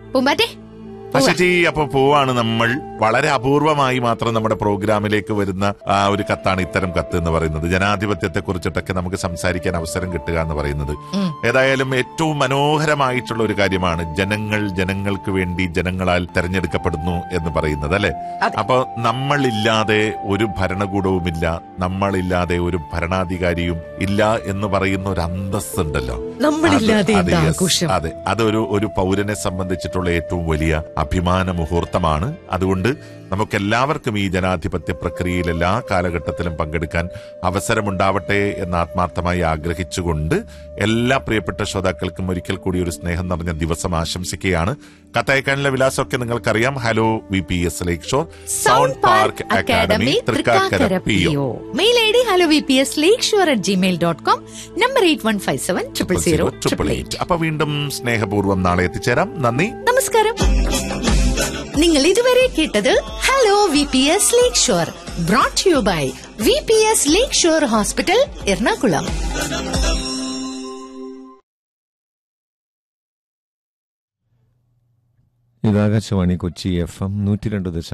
പൂമ്പാറ്റെ അശിജി അപ്പൊ പോവാണ് നമ്മൾ വളരെ അപൂർവമായി മാത്രം നമ്മുടെ പ്രോഗ്രാമിലേക്ക് വരുന്ന ആ ഒരു കത്താണ് ഇത്തരം കത്ത് എന്ന് പറയുന്നത് ജനാധിപത്യത്തെ കുറിച്ചിട്ടൊക്കെ നമുക്ക് സംസാരിക്കാൻ അവസരം കിട്ടുക എന്ന് പറയുന്നത് ഏതായാലും ഏറ്റവും മനോഹരമായിട്ടുള്ള ഒരു കാര്യമാണ് ജനങ്ങൾ ജനങ്ങൾക്ക് വേണ്ടി ജനങ്ങളാൽ തെരഞ്ഞെടുക്കപ്പെടുന്നു എന്ന് പറയുന്നത് അല്ലെ അതെ. അപ്പൊ നമ്മളില്ലാതെ ഒരു ഭരണകൂടവുമില്ല നമ്മളില്ലാതെ ഒരു ഭരണാധികാരിയും ഇല്ല എന്ന് പറയുന്ന ഒരു അന്തസ്സുണ്ടല്ലോ നമ്മളില്ലാതെ അത് എന്താ yes, ആഘോഷം അതെ അതൊരു ഒരു പൗരനെ സംബന്ധിച്ചിട്ടുള്ള ഏറ്റവും വലിയ അഭിമാന മുഹൂർത്തമാണ് അതുകൊണ്ട് നമുക്ക് എല്ലാവർക്കും ഈ ജനാധിപത്യ പ്രക്രിയയിൽ എല്ലാ കാലഘട്ടത്തിലും പങ്കെടുക്കാൻ അവസരമുണ്ടാവട്ടെ എന്ന് ആത്മാർത്ഥമായി ആഗ്രഹിച്ചുകൊണ്ട് എല്ലാ പ്രിയപ്പെട്ട ശ്രോതാക്കൾക്കും ഒരിക്കൽ കൂടി ഒരു സ്നേഹം നിറഞ്ഞ ദിവസം ആശംസിക്കുകയാണ് കത്തയക്കാനുള്ള വിലാസമൊക്കെ നിങ്ങൾക്കറിയാം hello V P S Lakeshore sound park academy Thrikkakara P O mail I D hello V P S Lakeshore at gmail dot com number eight one five seven triple zero triple eight അപ്പൊ വീണ്ടും സ്നേഹപൂർവ്വം നാളെ എത്തിച്ചേരാം നന്ദി നമസ്കാരം നിങ്ങൾ ഇതുവരെ കേട്ടത് hello V P S Lakeshore brought you by V P S Lakeshore hospital Ernakulam ഇത് ആകാശവാണി കൊച്ചി എഫ് എം നൂറ്റി രണ്ട് ദശാംശം